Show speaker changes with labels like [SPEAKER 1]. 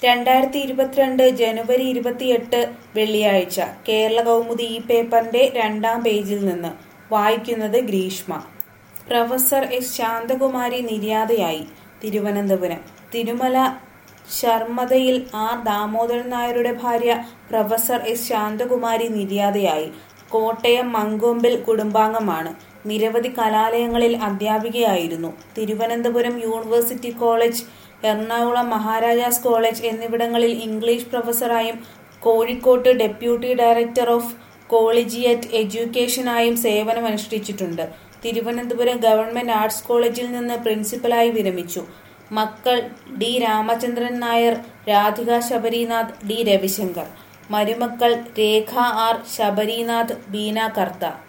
[SPEAKER 1] രണ്ടായിരത്തി ഇരുപത്തിരണ്ട് ജനുവരി ഇരുപത്തിയെട്ട് വെള്ളിയാഴ്ച കേരള കൗമുദി ഈ പേപ്പറിന്റെ രണ്ടാം പേജിൽ നിന്ന് വായിക്കുന്നത് ഗ്രീഷ്മ പ്രൊഫസർ എസ് ശാന്തകുമാരി നിര്യാതയായി തിരുവനന്തപുരം തിരുമല ശർമ്മതയിൽ ആർ ദാമോദരൻ നായരുടെ ഭാര്യ പ്രൊഫസർ എസ് ശാന്തകുമാരി നിര്യാതയായി കോട്ടയം മങ്കൊമ്പിൽ കുടുംബാംഗമാണ് നിരവധി കലാലയങ്ങളിൽ അധ്യാപികയായിരുന്നു Thiruvananthapuram university college Ernakulam Maharaja's college എന്നിവിടങ്ങളിൽ ഇംഗ്ലീഷ് പ്രൊഫസറായും കോഴിക്കോട്ട് ഡെപ്യൂട്ടി ഡയറക്ടർ ഓഫ് കോളേജിയറ്റ് എഡ്യൂക്കേഷനായും സേവനമനുഷ്ഠിച്ചിട്ടുണ്ട് തിരുവനന്തപുരം ഗവൺമെന്റ് ആർട്സ് കോളേജിൽ നിന്ന് പ്രിൻസിപ്പലായി വിരമിച്ചു മക്കൾ ഡി രാമചന്ദ്രൻ നായർ രാധിക ശബരിനാഥ് ഡി രവിശങ്കർ മരുമക്കൾ രേഖ ആർ ശബരിനാഥ് ബീന കർത്ത